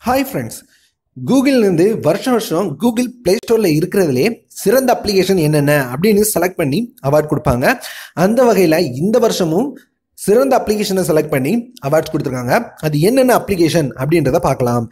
hi friends கூகுள்லேருந்து வருஷம் வருஷம் Google play ஸ்டோரில் இருக்கிறதுலே சிறந்த அப்ளிகேஷன் என்னென்ன அப்படின்னு செலக்ட் பண்ணி அவார்ட் கொடுப்பாங்க அந்த வகையில் இந்த வருஷமும் சிறந்த அப்ளிகேஷனை செலக்ட் பண்ணி அவார்ட்ஸ் கொடுத்துருக்காங்க அது என்னென்ன அப்ளிகேஷன் அப்படின்றத பார்க்கலாம்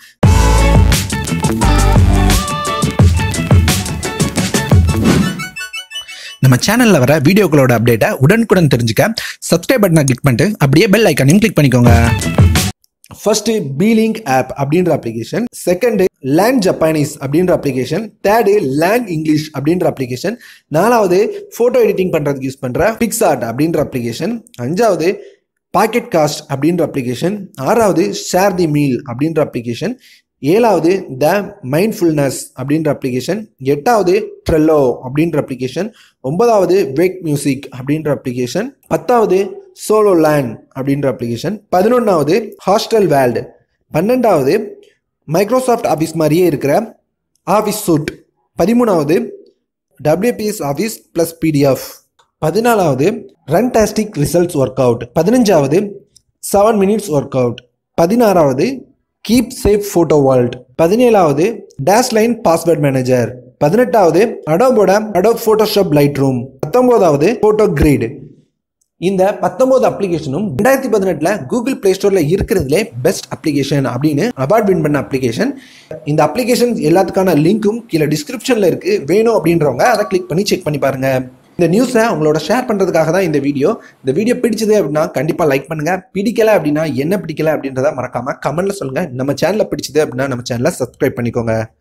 நம்ம சேனலில் வர வீடியோக்களோட அப்டேட்டை உடனுக்குடன் தெரிஞ்சுக்க சப்ஸ்கிரைப் பட்டனை கிளிக் பண்ணிட்டு அப்படியே பெல் ஐக்கானையும் கிளிக் பண்ணிக்கோங்க ஃபர்ஸ்ட் பீலிங் ஆப் அப்படின்ற அப்ளிகேஷன் செகண்ட் லேண்ட் ஜப்பானீஸ் அப்படின்ற அப்ளிகேஷன் தேர்டு லேண்ட் இங்கிலீஷ் அப்படின்ற அப்ளிகேஷன் நாலாவது ஃபோட்டோ எடிட்டிங் பண்ணுறதுக்கு யூஸ் பண்ணுற பிக்ஸார்ட் அப்படின்ற அப்ளிகேஷன் அஞ்சாவது பாக்கெட் காஸ்ட் அப்படின்ற அப்ளிகேஷன் ஆறாவது ஷேர் தி மீல் அப்படின்ற அப்ளிகேஷன் ஏழாவது த மைண்ட்ஃபுல்னஸ் அப்படின்ற அப்ளிகேஷன் எட்டாவது ட்ரெல்லோ அப்படின்ற அப்ளிகேஷன் ஒன்பதாவது வேக் மியூசிக் அப்படின்ற அப்ளிகேஷன் பத்தாவது சோலோ லேண்ட் அப்படின்ற அப்ளிகேஷன் பதினொன்றாவது ஹாஸ்டல் வேல்டு பன்னெண்டாவது மைக்ரோசாஃப்ட் ஆஃபீஸ் மாதிரியே இருக்கிற ஆஃபீஸ் சூட் பதிமூணாவது டபிள்யூபிஎஸ் ஆஃபீஸ் ப்ளஸ் பிடிஎஃப் பதினாலாவது ரன்டாஸ்டிக் ரிசல்ட்ஸ் ஒர்க் அவுட் பதினஞ்சாவது செவன் மினிட்ஸ் ஒர்க் அவுட் பதினாறாவது கீப் சேஃப் ஃபோட்டோ வேர்ல்ட் பதினேழாவது டேஷ் லைன் பாஸ்வேர்ட் மேனேஜர் பதினெட்டாவது அடோபோட அடோப் ஃபோட்டோஷாப் லைட் ரூம் பத்தொன்பதாவது ஃபோட்டோ கிரேட் இந்த பத்தொன்பது அப்ளிகேஷனும் ரெண்டாயிரத்தி பதினெட்டில் கூகுள் பிளே ஸ்டோரில் இருக்கிறதுலே பெஸ்ட் அப்ளிகேஷன் அப்படின்னு அவார்ட் வின் பண்ண அப்ளிகேஷன் இந்த அப்ளிகேஷன் எல்லாத்துக்கான லிங்க்கும் கீழே டிஸ்கிரிப்ஷனில் இருக்கு வேணும் அப்படின்றவங்க அதை கிளிக் பண்ணி செக் பண்ணி பாருங்க இந்த நியூஸை உங்களோட ஷேர் பண்ணுறதுக்காக தான் இந்த வீடியோ இந்த வீடியோ பிடிச்சது அப்படின்னா கண்டிப்பாக லைக் பண்ணுங்க பிடிக்கல அப்படின்னா என்ன பிடிக்கல அப்படின்றத மறக்காம கமெண்ட்ல சொல்லுங்க நம்ம சேனலை பிடிச்சது அப்படின்னா நம்ம சேனலை சப்ஸ்கிரைப் பண்ணிக்கோங்க